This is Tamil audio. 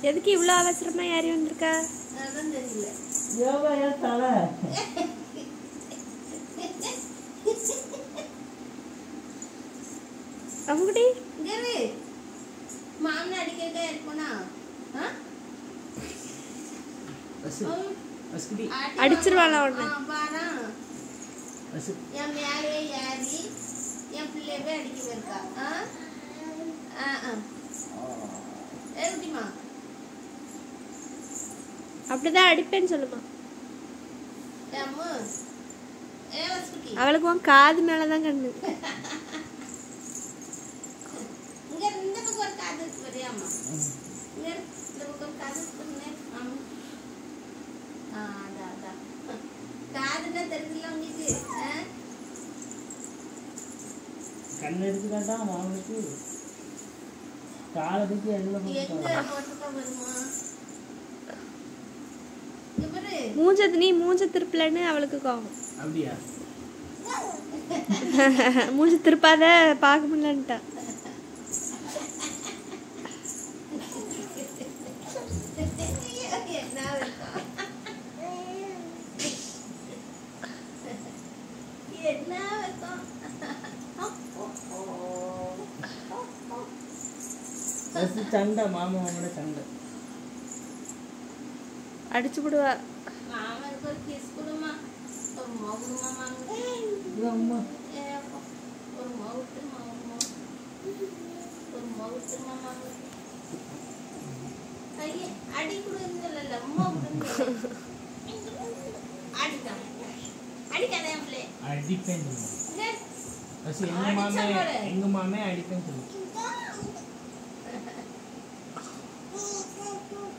எதுக்கு இவ்வளோ அவசரமா யாரி வந்திருக்கா அதான் தெரியல யோகா ஏன் தலை அவங்கடி இங்க இரு. மாமனை அடிக்கிறதா இருப்போனா ஆ? அசு அசுக்குடி அடி அடிச்சிருவாளா வாங்க. உன்னை? ஆ, பாரா. அசு என் மேலேயே ஏறி என் பிள்ளையவே அடிக்க போயிருக்கா ஆ? ஆ, ஆ. ஏ, குட்டிமா. அப்படிதான் அடிப்பேன்னு சொல்லுமா ஏ, அம்மு. ஏ, வசுக்குட்டி. அவளுக்கு உன் காது மேலதான் கண்ணு இங்க இரு, இந்த பக்கம் ஒரு காது இருக்கு பாரியா, அம்மா? இங்க இரு, இந்த பக்கம் ஒரு காது இருக்கு பாருங்க. ஆமா. ஆ, அதான், அதான். காதுன்னா தெரியுதுல்ல உங்களுக்கு ஆ? கண் எடுத்துக்காட்டா மாமனுக்கு காலத்துக்கு எல்லாம் எங்க போட்டுக்க வருமா இங்க பாரு மூஞ்ச நீ மூஞ்ச திருப்பலன்னு அவளுக்கு கோவம் அப்படியா மூஞ்ச திருப்பாத பார்க்க முடியலன்ட்டா என்ன இருக்கும் என்ன இருக்கும் அசு சண்டை மாமா மாமோட சண்டை அடிச்சு விடுவா மாமனுக்கு ஒரு கிஸ் கொடுமா ஒரு மகுடுமா மாமனுக்கு இது அம்மா ஏ, அப்பா. ஒரு மவுத்து மாமா ஒரு மவுத்து மாமாவுக்கு கையை அடி கொடுங்கல்ல அம்மா கொடுங்க அடிக்காம அடிக்காத என் பிள்ளை அடிப்பேன் சொல்லுவோம் இங்க அசு எங்க மாமே அடிச்சா பாரு. எங்க மாமே அடிப்பேன் சொல்லுவோம்